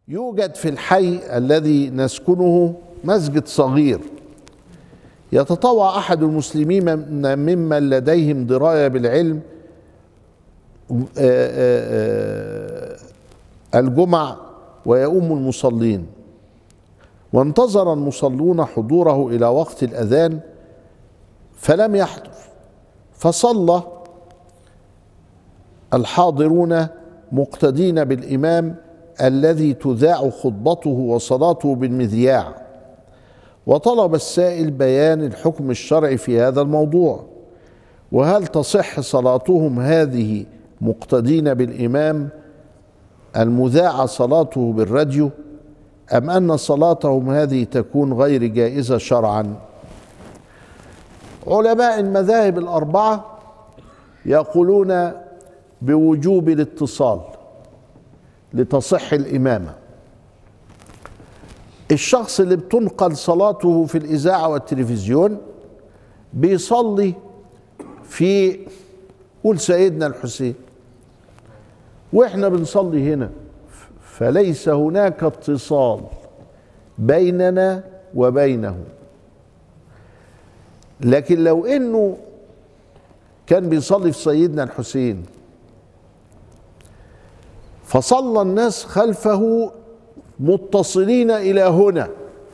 يوجد في الحي الذي نسكنه مسجد صغير يتطوع احد المسلمين ممن لديهم درايه بالعلم آه، آه، آه، الجمع ويؤم المصلين وانتظر المصلون حضوره الى وقت الاذان فلم يحضر فصلى الحاضرون مقتدين بالامام الذي تذاع خطبته وصلاته بالمذياع وطلب السائل بيان الحكم الشرعي في هذا الموضوع وهل تصح صلاتهم هذه مقتدين بالامام المذاع صلاته بالراديو ام ان صلاتهم هذه تكون غير جائزه شرعا علماء المذاهب الاربعه يقولون بوجوب الاتصال لتصح الامامه الشخص اللي بتنقل صلاته في الاذاعه والتلفزيون بيصلي في قول سيدنا الحسين واحنا بنصلي هنا فليس هناك اتصال بيننا وبينه لكن لو انه كان بيصلي في سيدنا الحسين فصلى الناس خلفه متصلين الى هنا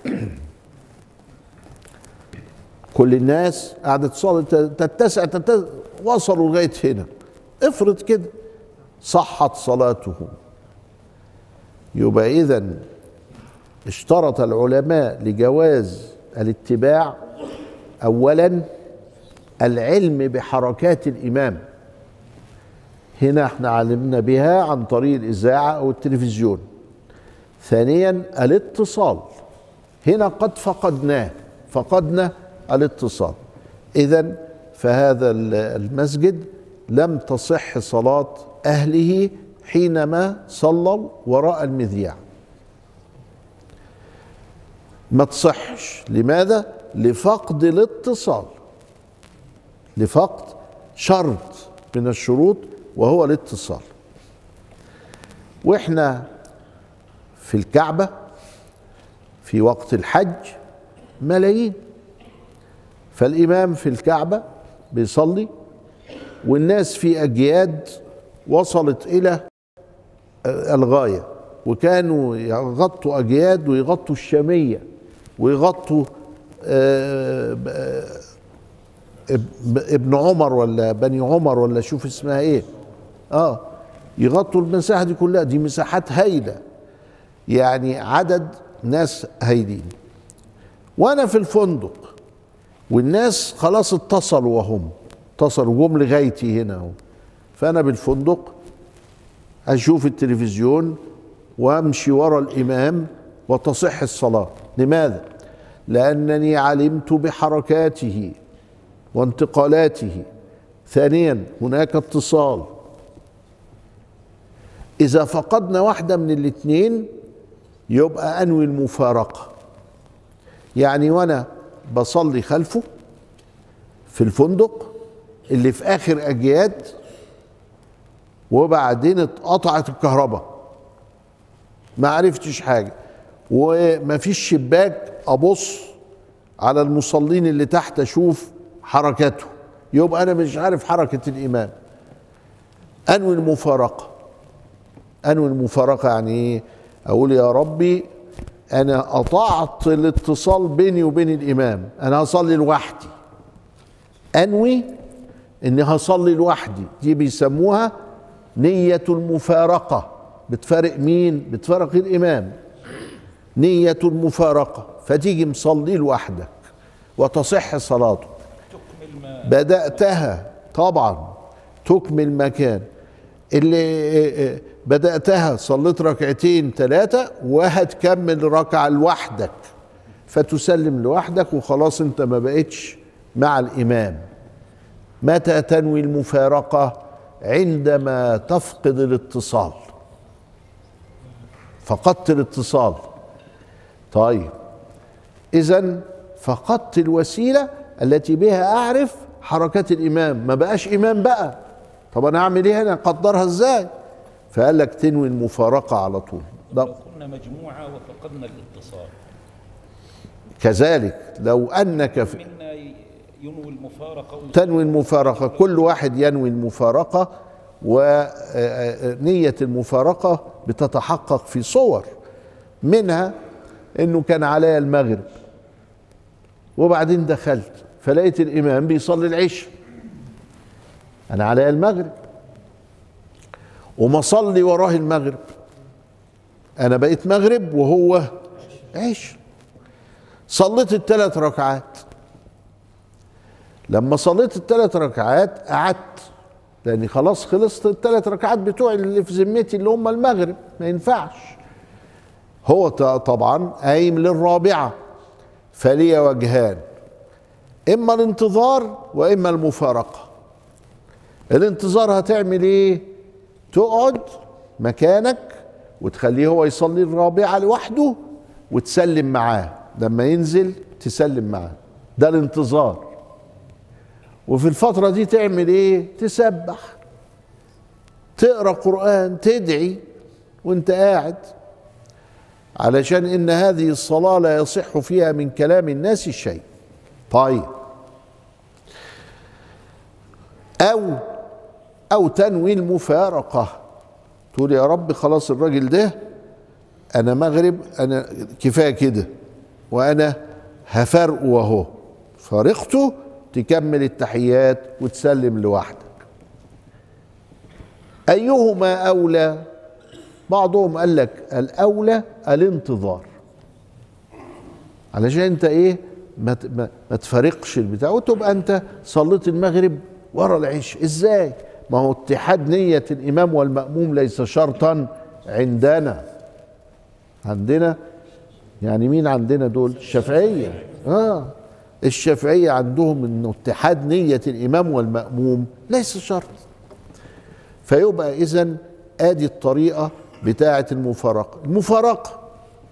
كل الناس قعدت تصلي تتسع تتسع وصلوا لغايه هنا افرض كده صحت صلاتهم يبقى اذا اشترط العلماء لجواز الاتباع اولا العلم بحركات الامام هنا احنا علمنا بها عن طريق الاذاعه او التلفزيون ثانيا الاتصال هنا قد فقدناه فقدنا الاتصال اذا فهذا المسجد لم تصح صلاه اهله حينما صلوا وراء المذياع ما تصحش لماذا لفقد الاتصال لفقد شرط من الشروط وهو الاتصال واحنا في الكعبه في وقت الحج ملايين فالامام في الكعبه بيصلي والناس في اجياد وصلت الى الغايه وكانوا يغطوا اجياد ويغطوا الشاميه ويغطوا ابن عمر ولا بني عمر ولا شوف اسمها ايه اه يغطوا المساحه دي كلها دي مساحات هايله يعني عدد ناس هايلين وانا في الفندق والناس خلاص اتصلوا وهم اتصلوا جم لغايتي هنا اهو فانا بالفندق اشوف التلفزيون وامشي ورا الامام وتصح الصلاه لماذا لانني علمت بحركاته وانتقالاته ثانيا هناك اتصال اذا فقدنا واحده من الاثنين يبقى انوي المفارقه يعني وانا بصلي خلفه في الفندق اللي في اخر اجياد وبعدين اتقطعت الكهرباء ما عرفتش حاجه وما فيش شباك ابص على المصلين اللي تحت اشوف حركته يبقى انا مش عارف حركه الامام انوي المفارقه انوي المفارقه يعني ايه اقول يا ربي انا قطعت الاتصال بيني وبين الامام انا هصلي لوحدي انوي اني هصلي لوحدي دي بيسموها نية المفارقة بتفارق مين؟ بتفارق الإمام نية المفارقة فتيجي مصلي لوحدك وتصح صلاته بدأتها طبعا تكمل مكان اللي بدأتها صليت ركعتين ثلاثة وهتكمل ركعة لوحدك فتسلم لوحدك وخلاص انت ما بقتش مع الإمام متى تنوي المفارقة عندما تفقد الاتصال فقدت الاتصال طيب إذا فقدت الوسيلة التي بها أعرف حركات الإمام ما بقاش إمام بقى طب أنا أعمل إيه أنا أقدرها إزاي فقال لك تنوي المفارقة على طول ده لو كنا مجموعة وفقدنا الاتصال كذلك لو انك في منا ي- ينوي المفارقة تنوي المفارقة كل واحد ينوي المفارقة ونية المفارقة بتتحقق في صور منها انه كان عليا المغرب وبعدين دخلت فلقيت الامام بيصلي العشاء انا عليا المغرب وما صلي وراه المغرب انا بقيت مغرب وهو عشاء صليت الثلاث ركعات لما صليت الثلاث ركعات قعدت لاني خلاص خلصت الثلاث ركعات بتوعي اللي في ذمتي اللي هم المغرب ما ينفعش هو ط- طبعا قايم للرابعه فلي وجهان اما الانتظار واما المفارقه الانتظار هتعمل ايه تقعد مكانك وتخليه هو يصلي الرابعه لوحده وتسلم معاه لما ينزل تسلم معاه ده الانتظار وفي الفترة دي تعمل ايه تسبح تقرأ قرآن تدعي وانت قاعد علشان ان هذه الصلاة لا يصح فيها من كلام الناس شيء طيب او او تنوي المفارقة تقول يا رب خلاص الراجل ده انا مغرب انا كفايه كده وانا هفرقه وهو فارقته تكمل التحيات وتسلم لوحدك ايهما اولى بعضهم قال لك الاولى الانتظار علشان انت ايه ما ت- ما, ما تفارقش البتاع وتبقى انت صليت المغرب ورا العشاء ازاي ما هو اتحاد نية الإمام والمأموم ليس شرطا عندنا عندنا يعني مين عندنا دول الشافعية اه الشافعية عندهم انه اتحاد نية الإمام والمأموم ليس شرط فيبقى إذا آدي الطريقة بتاعة المفارقة المفارقة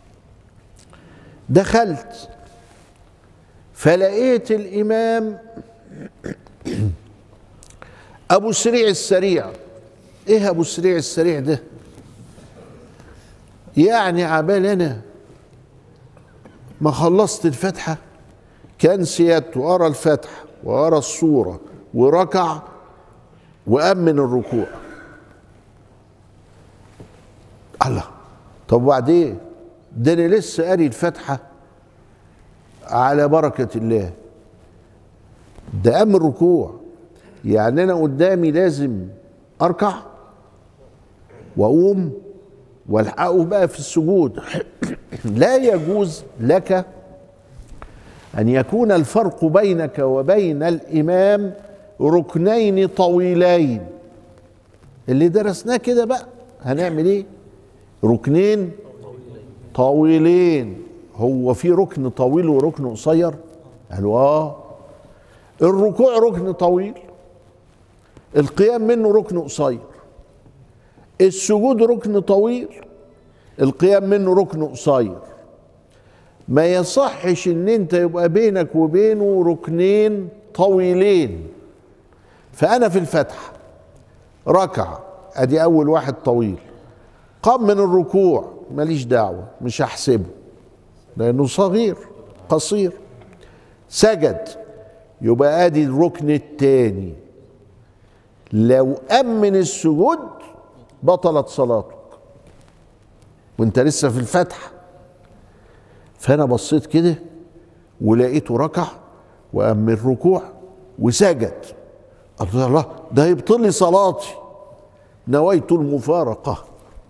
دخلت فلقيت الإمام أبو سريع السريع إيه أبو سريع السريع ده يعني عبال أنا ما خلصت الفاتحة كان سيادته أرى الفاتحة وأرى الصورة وركع وأمن الركوع الله طب وبعدين ده انا لسه قاري الفاتحه على بركه الله ده امن الركوع يعني انا قدامي لازم اركع واقوم والحقه بقى في السجود لا يجوز لك ان يكون الفرق بينك وبين الامام ركنين طويلين اللي درسناه كده بقى هنعمل ايه ركنين طويلين هو في ركن طويل وركن قصير قالوا اه الركوع ركن طويل القيام منه ركن قصير السجود ركن طويل القيام منه ركن قصير ما يصحش ان انت يبقى بينك وبينه ركنين طويلين فانا في الفتح ركع ادي اول واحد طويل قام من الركوع ماليش دعوه مش هحسبه لانه صغير قصير سجد يبقى ادي الركن الثاني لو امن السجود بطلت صلاتك وانت لسه في الفتح فانا بصيت كده ولقيته ركع وامن الركوع وسجد قلت الله ده هيبطل لي صلاتي نويت المفارقه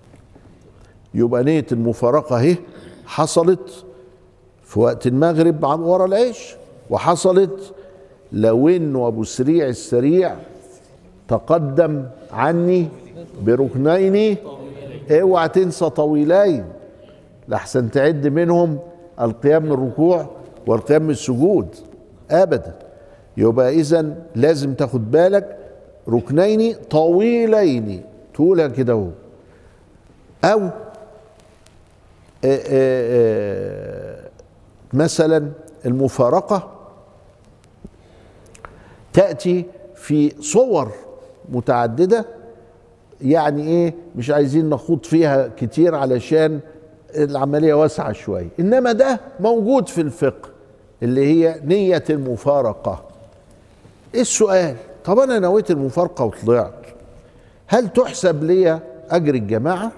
يبقى نية المفارقة اهي حصلت في وقت المغرب عن ورا العيش وحصلت لو انه ابو سريع السريع تقدم عني بركنين اوعى تنسى طويلين لحسن تعد منهم القيام من الركوع والقيام من السجود ابدا يبقى اذا لازم تاخد بالك ركنين طويلين تقولها كده اهو او آآ آآ مثلا المفارقة تأتي في صور متعددة يعني ايه مش عايزين نخوض فيها كتير علشان العمليه واسعه شويه انما ده موجود في الفقه اللي هي نيه المفارقه ايه السؤال طب انا نويت المفارقه وطلعت هل تحسب لي اجر الجماعه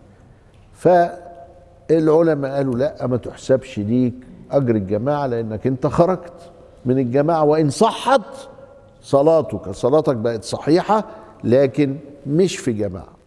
فالعلماء قالوا لا ما تحسبش ليك اجر الجماعه لانك انت خرجت من الجماعه وان صحت صلاتك صلاتك بقت صحيحه لكن مش في جماعه